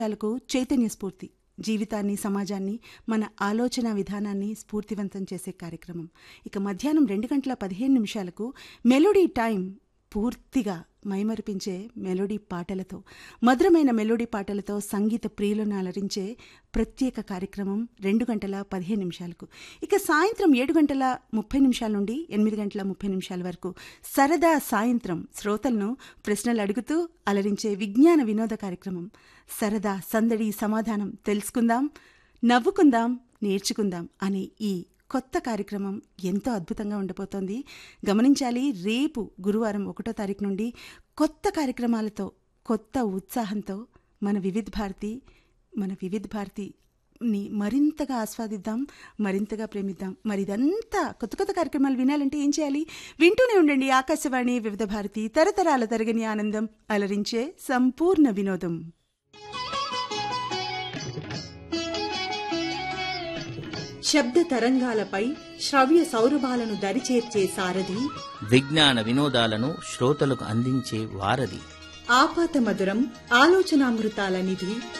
లకు చైతన్య స్ఫూర్తి జీవితాన్ని సమాజాన్ని మన ఆలోచన విధానాన్ని స్ఫూర్తివంతం చేసే కార్యక్రమం ఇక మధ్యాహ్నం రెండు గంటల పదిహేను నిమిషాలకు మెలోడీ టైం పూర్తిగా మైమరిపించే మెలోడీ పాటలతో మధురమైన మెలోడీ పాటలతో సంగీత ప్రియులను అలరించే ప్రత్యేక కార్యక్రమం రెండు గంటల పదిహేను నిమిషాలకు ఇక సాయంత్రం ఏడు గంటల ముప్పై నిమిషాల నుండి ఎనిమిది గంటల ముప్పై నిమిషాల వరకు సరదా సాయంత్రం శ్రోతలను ప్రశ్నలు అడుగుతూ అలరించే విజ్ఞాన వినోద కార్యక్రమం సరదా సందడి సమాధానం తెలుసుకుందాం నవ్వుకుందాం నేర్చుకుందాం అనే ఈ కొత్త కార్యక్రమం ఎంతో అద్భుతంగా ఉండబోతోంది గమనించాలి రేపు గురువారం ఒకటో తారీఖు నుండి కొత్త కార్యక్రమాలతో కొత్త ఉత్సాహంతో మన వివిధ భారతి మన వివిధ భారతి ని మరింతగా ఆస్వాదిద్దాం మరింతగా ప్రేమిద్దాం మరి ఇదంతా కొత్త కొత్త కార్యక్రమాలు వినాలంటే ఏం చేయాలి వింటూనే ఉండండి ఆకాశవాణి వివిధ భారతి తరతరాల తరగని ఆనందం అలరించే సంపూర్ణ వినోదం శబ్ద తరంగాలపై శ్రవ్య సౌరభాలను దరిచేర్చే సారథి విజ్ఞాన వినోదాలను శ్రోతలకు అందించే వారధి ఆపాత మధురం ఆలోచనామృతాల నిధి